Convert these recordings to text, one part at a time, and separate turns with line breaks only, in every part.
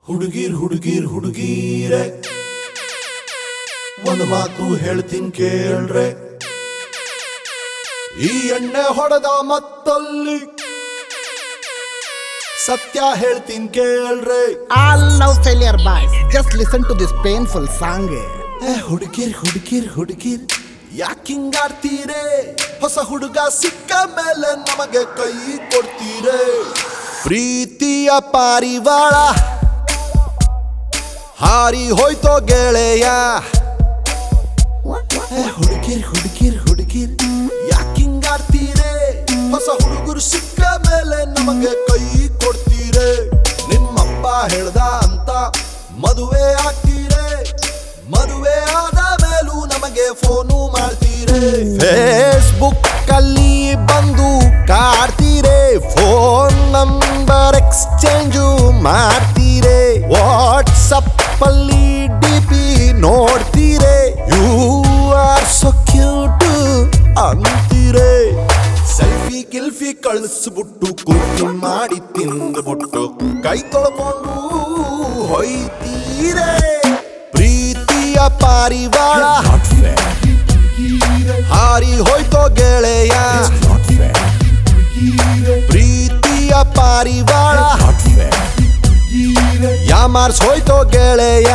ಹುಡುಗೀರ್ ಹುಡುಗೀರ್ ಹುಡುಗೀರೆ ಒಂದು ಮಾತು ಹೇಳ್ತೀನಿ ಕೇಳ್ರೆ ಈ ಎಣ್ಣೆ ಹೊಡೆದ ಮತ್ತಲ್ಲಿ ಸತ್ಯ ಹೇಳ್ತೀನಿ ಕೇಳ್ರೆ
All love failure boys, just listen to this painful song.
ಏ ಹುಡುಗಿರ್ ಹುಡುಗಿರ್ ಹುಡುಗಿರ್ ಯಾಕಿಂಗಾಡ್ತೀರೆ ಹೊಸ ಹುಡುಗ ಸಿಕ್ಕ ಮೇಲೆ ನಮಗೆ ಕೈ ಕೊಡ್ತೀರೆ ಪ್ರೀತಿಯ ಪಾರಿವಾಳ ಹಾರಿ ಹೋಯ್ತೋ ಗೆಳೆಯ ಏ ಹುಡುಗಿರ್ ಹುಡುಗಿರ್ ಹುಡುಗಿರ್ ಯಾಕಿಂಗಾಡ್ತೀರೆ ಹೊಸ ಹುಡುಗರು ಸಿಕ್ಕ ಮೇಲೆ ನಮಗೆ ಕೈ ಕೊಡ್ತೀರೆ ನಿಮ್ಮಪ್ಪ ಹೇಳ್ದ ಅಂತ ಮದುವೆ ಆಗ್ತೀರೆ ಮದುವೆ ಆದ ಮೇಲೂ ನಮಗೆ ಫೋನು ಮಾಡ್ತೀರೆ ಫೇಸ್ಬುಕ್ ಅಲ್ಲಿ ಬಂದು ಕಾಡ್ತೀರೆ ಫೋನ್ ನಂಬರ್ ಎಕ್ಸ್ಚೇಂಜು ಮಾಡ್ತೀರೆ ವಾಟ್ಸಪ್ ಅಲ್ಲಿ ಡಿ ಪಿ ನೋಡ್ತೀರೆ ಯು ಆರ್ ಸೊ ಕ್ಯೂಟ್ ಅಂತೀರೆ ಸೆಲ್ಫಿ ಗಿಲ್ಫಿ ಕಳಿಸ್ಬಿಟ್ಟು ಕುಕ್ಕಿ ಮಾಡಿ ತಿಂದ್ಬಿಟ್ಟು ಕೈ ತೊಳ್ಕೊಂಡು ಹೊಯ್ತೀರೆ ಪ್ರೀತಿಯ ಪಾರಿವಾಳ ಹಾರಿ ಹೋಯ್ತೋ ಗೆಳೆಯ ಪ್ರೀತಿಯ ಪಾರಿವಾಳ ಯಾಮಾರ್ಸ್ ಹೋಯ್ತೋ ಗೆಳೆಯ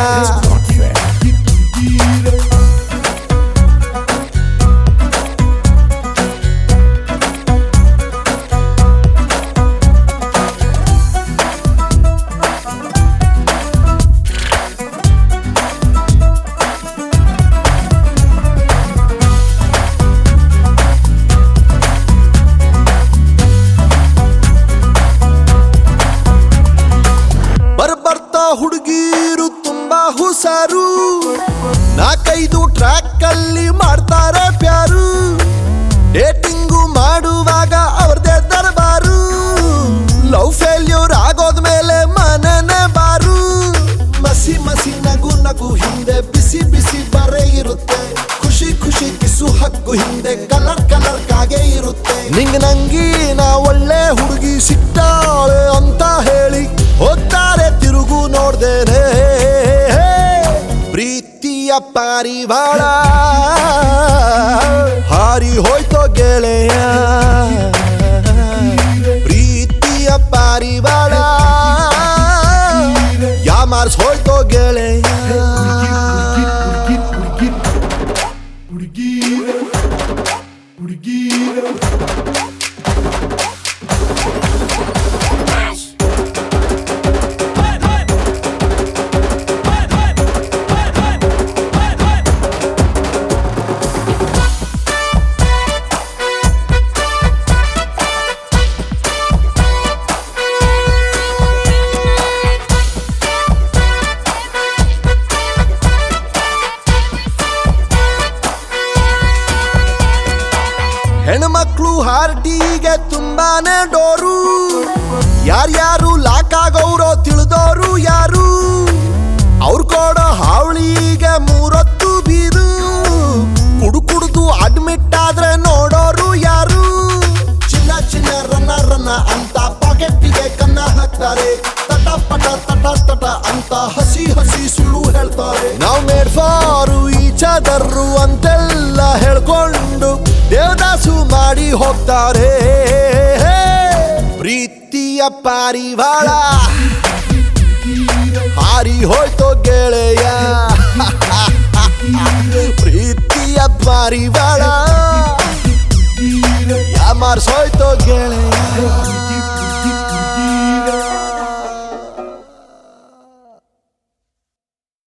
ಬರ್ಬರ್ತಾ ಹುಡುಗೀರು ತುಂಬಾ ಹುಷಾರು ನಾಲ್ಕೈದು ಟ್ರ್ಯಾಕ್ ಅಲ್ಲಿ ಮಾಡ್ತಾರೆ ಪ್ಯಾರು ಡೇಟಿಂಗು ಮಾಡುವಾಗ ಅವ್ರದೇ ದರ್ಬಾರು ಲವ್ ಫೇಲ್ಯೂರ್ ಆಗೋದ್ಮೇಲೆ ಮನನೆ ಬಾರು ಮಸಿ ಮಸಿ ನಗು ನಗು ಹಿಂದೆ ಬಿಸಿ ಬಿಸಿ ಬರೆ ಇರುತ್ತೆ ಖುಷಿ ಖುಷಿ ಕಿಸು ಹಕ್ಕು ಹಿಂದೆ ಕಲರ್ ಕಲರ್ ಕಾಗೆ ಇರುತ್ತೆ ನಿಂಗ್ ನಂಗೀನ ಒಳ್ಳೆ ಹುಡುಗಿ ಸಿಕ್ತಾಳೆ ಅಂತ ಹೇಳಿ ಹೋಗ್ತಾರೆ ತಿರುಗು ನೋಡ್ದೇನೆ ಪ್ರೀತಿಯ ಪಾರಿವಾಳ ಹಾರಿ ಹೋಯ್ತೋ ಗೆಳೆಯ ಪ್ರೀತಿಯ ಪಾರಿವಾಳ ಯಾಮಾರ್ಸ್ ಹೋಯ್ತೋ ಗೆಳೆಯ ಹೆಣ್ಮಕ್ಳು ಹಾರ್ಟಿಗೆ ತುಂಬಾನೇ ಡೋರು ಯಾರ್ಯಾರು ಲಾಕ್ ಆಗೋರೋ ತಿಳಿದೋರು ಯಾರು ಅವ್ರು ಕೊಡೋ ಹಾವಳಿಗೆ ಮೂರೊತ್ತು ಬೀರು ಕುಡು ಕುಡ್ದು ಅಡ್ಮಿಟ್ ಆದ್ರೆ ನೋಡೋರು ಯಾರು ಚಿನ್ನ ಚಿನ್ನ ರನ್ನ ರನ್ನ ಅಂತ ಪಾಕೆಟ್ಟಿಗೆ ಕನ್ನ ಹಾಕ್ತಾರೆ ತಟ ಪಟ ತಟ ತಟ ಅಂತ ಹಸಿ ಹಸಿ ಸುಳ್ಳು ಹೇಳ್ತಾರೆ ನಾವು ಮೇಡ್ ಫಾರು ಈಚದರು ಅಂತೆಲ್ಲ ಹೇಳ್ಕೊಂಡು ದೇವದಾಸು ಮಾಡಿ ಹೋಗ್ತಾರೆ ಪ್ರೀತಿಯ ಪಾರಿವಾಳ ಹಾರಿ ಹೋಯ್ತೋ ಗೆಳೆಯ ಪ್ರೀತಿಯ ಪಾರಿವಾಳ ಯಾಮಾರ್ಸ್ ಹೋಯ್ತೋ ಗೆಳೆಯ